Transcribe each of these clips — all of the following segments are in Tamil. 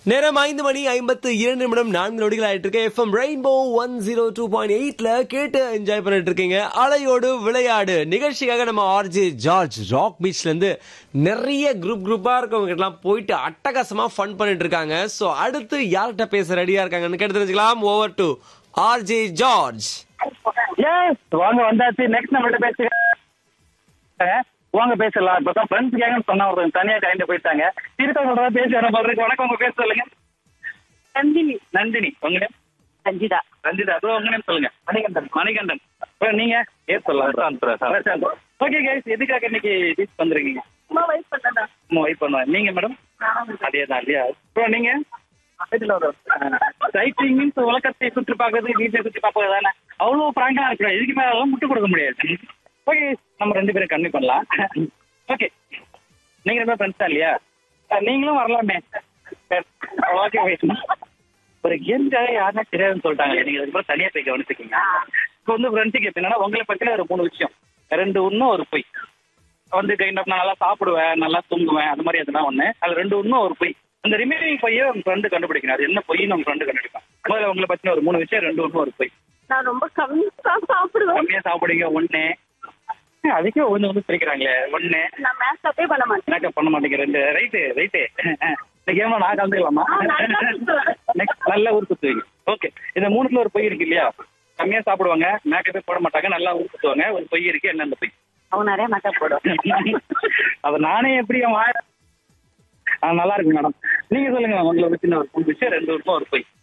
நேரம் ஐந்து மணி ஐம்பத்து இரண்டு நிமிடம் நான்கு நொடிகள் ஆயிட்டு இருக்கு FM rainbow one zero two point எயிட்ல கேட்டு என்ஜாய் பண்ணிட்டு இருக்கீங்க அலையோடு விளையாடு நிகழ்ச்சிக்காக நம்ம ஆர்ஜே ஜார்ஜ் ராக் பீச்ல இருந்து நிறைய குரூப் குரூப்பா இருக்கவங்க எல்லாம் போயிட்டு அட்டகாசமா ஃபன் பண்ணிட்டு இருக்காங்க சோ அடுத்து யார்கிட்ட பேச ரெடியா இருக்காங்கன்னு கேட்டு தெரிஞ்சுக்கலாம் over to RJ George S வாங்க வந்தாச்சு நெக்ஸ்ட் நம்மள்ட்ட பேசுங்க வாங்க பேசலாம் இப்பதான் ஃப்ரெண்ட்ஸ் கேங்கன்னு சொன்னா ஒருத்தங்க தனியா கலைந்து போயிட்டாங்க திருத்தவங்களோட பேசி வர மாதிரி வணக்கம் உங்க பேர் சொல்லுங்க நந்தினி நந்தினி உங்க ரஞ்சிதா ரஞ்சிதா அப்புறம் உங்க name சொல்லுங்க மணிகண்டன் மணிகண்டன் அப்புறம் நீங்க ஏன் சொல்லலாம் ஓகே கைஸ் எதுக்காக இன்னைக்கு பீச் வந்திருக்கீங்க சும்மா வயசு பண்ணதா நம்ம வெயிட் பண்ணுவேன் நீங்க மேடம் அதே தான் இல்லையா அப்புறம் நீங்க சைக்கிளிங் மீன்ஸ் உலகத்தை சுற்றி பார்க்கறது வீட்டை சுற்றி பார்ப்பது தானே அவ்வளோ பிராங்கா இருக்கணும் இதுக்கு மேல முட்டு கொடுக்க முடியாது ஓகே நம்ம ரெண்டு பேரும் கம்மி பண்ணலாம் ஓகே நீங்க ரெண்டு ஃப்ரெண்ட்ஸா இல்லையா அஹ் நீங்களும் வரலாமே ஓகே ஒரு கேம்காக யாருன்னா தெரியாதுன்னு சொல்லிட்டாங்க நீங்க அதுக்கப்புறம் தனியா போய் கவனிச்சுக்கீங்க இப்போ வந்து ஃப்ரெண்ட்ஸுக்கு எப்படின்னா உங்களை பத்தின ஒரு மூணு விஷயம் ரெண்டு ஒன்றும் ஒரு பொய் வந்து கைண்ட் ஆஃப் நான் நல்லா சாப்பிடுவேன் நல்லா தூங்குவேன் அது மாதிரி எதுனா ஒண்ணு அது ரெண்டு ஒன்றும் ஒரு பொய் அந்த ரிமைனிங் பொய்யை உங்க ஃப்ரெண்டு கண்டுபிடிக்கணும் அது என்ன பொய்ன்னு உங்க ஃப்ரெண்டு கண்டுபிடிப்பான் முதல்ல உங்களை பத்தின ஒரு மூணு விஷயம் ரெண்டு ஒன்றும் ஒரு பொய் நான் ரொம்ப கம்மியா சாப்பிடுவேன் கம்மியா சாப்பிடுங்க ஒண்ணு அதுக்கே ஒண்ணு வந்து பிரிக்கிறாங்களே ஒண்ணு நான் மேக்கப்பே பண்ண மாட்டேன் மேக்கப் பண்ண மாட்டேங்க ரெண்டு ரைட்டு ரைட்டு இந்த கேமா நான் கலந்துக்கலாமா ஆ, நல்லா சுத்துவேன். நெக்ஸ்ட் நல்ல ஊர் சுத்துவீங்க ஓகே இந்த மூணுத்துல ஒரு பொய் இருக்கு இல்லையா கம்மியா சாப்பிடுவாங்க மேக்கப்பே போட மாட்டாங்க நல்லா ஊர் சுத்துவாங்க ஒரு பொய் இருக்கு என்ன அந்த பொய் அவங்க நிறைய மேக்கப் போடுவேன் அது நானே எப்படி என் வாய ஆ, நல்லா இருக்கு மேடம் நீங்க சொல்லுங்க உங்களை பத்தி ஒரு மூணு விஷயம் ரெண்டு வருஷம் ஒரு பொய்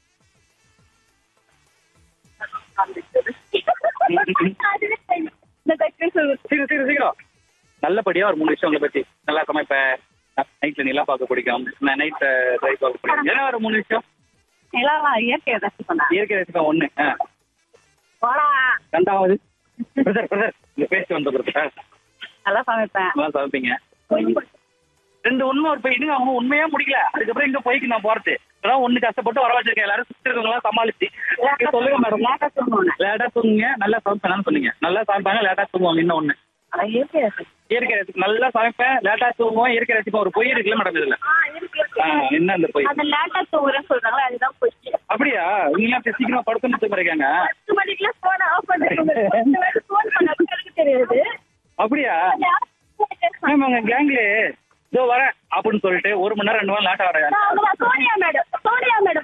இந்த டக்குனு சொல்லுவேன் சீக்கிரம் சீக்கிரம் சீக்கிரம் நல்லபடியா ஒரு மூணு விஷயம் உங்களை பத்தி நல்லா சமைப்பேன் நைட்ல நிலா பார்க்க பிடிக்கும் நைட் டிரைவ் பார்க்க பிடிக்கும் ஏன்னா ஒரு மூணு விஷயம் எல்லாம் இயற்கை ரசி பண்ணேன் இயற்கை ரசிப்பேன் ஒண்ணு ஆ. போடா ரெண்டாவது பிரதர் பிரதர் இந்த பேசி வந்த பிரதர் நல்லா சமைப்பேன் நல்லா சமைப்பீங்க ரெண்டு உண்மை ஒரு பொய் இன்னும் அவங்க உண்மையா முடிக்கல அதுக்கப்புறம் எங்க போய்க்கு நான் போறது அதான் ஒண்ணு கஷ்டப்பட்டு வர வச்சிருக்கேன் எல்லாரும் சுத்தி இருக்கவங்க எல்லாம் சமாளிச்சு Okay, சொல்லுங்க மேடம் லேட்டா தூங்குவேன் லேட்டா தூங்குங்க நல்லா சமைப்பேன் சொன்னீங்க நல்லா சமைப்பாங்க லேட்டா தூங்குவாங்க இன்னும் ஒண்ணு அது இயற்கை ரசி இயற்கை ரசிப்பு நல்லா சமைப்பேன் லேட்டா தூங்குவோம் இயற்கை ரசிப்பேன் ஒரு பொய் இருக்குல்ல மேடம் இதுல ஆ இருக்கு இருக்கு. ஆ, என்ன அந்த பொய் அது லேட்டா தூங்குறேன்னு சொல்றாங்களா அதுதான் போய் அப்படியா இவங்க எல்லாம் சீக்கிரமா படுக்கணும் தூங்குறீங்க பத்து மணிக்கெல்லாம் போன ஆஃப் பண்ணிட்டு ஃபோன் பண்ண எனக்கு தெரியாது அப்படியா மேம் உங்க கேங்ல இதோ வரேன் அப்படின்னு சொல்லிட்டு ஒரு மணி நேரம் ரெண்டு மணி நேரம் லேட்டா வரேன் சோனியா மேடம் சோனியா மேடம்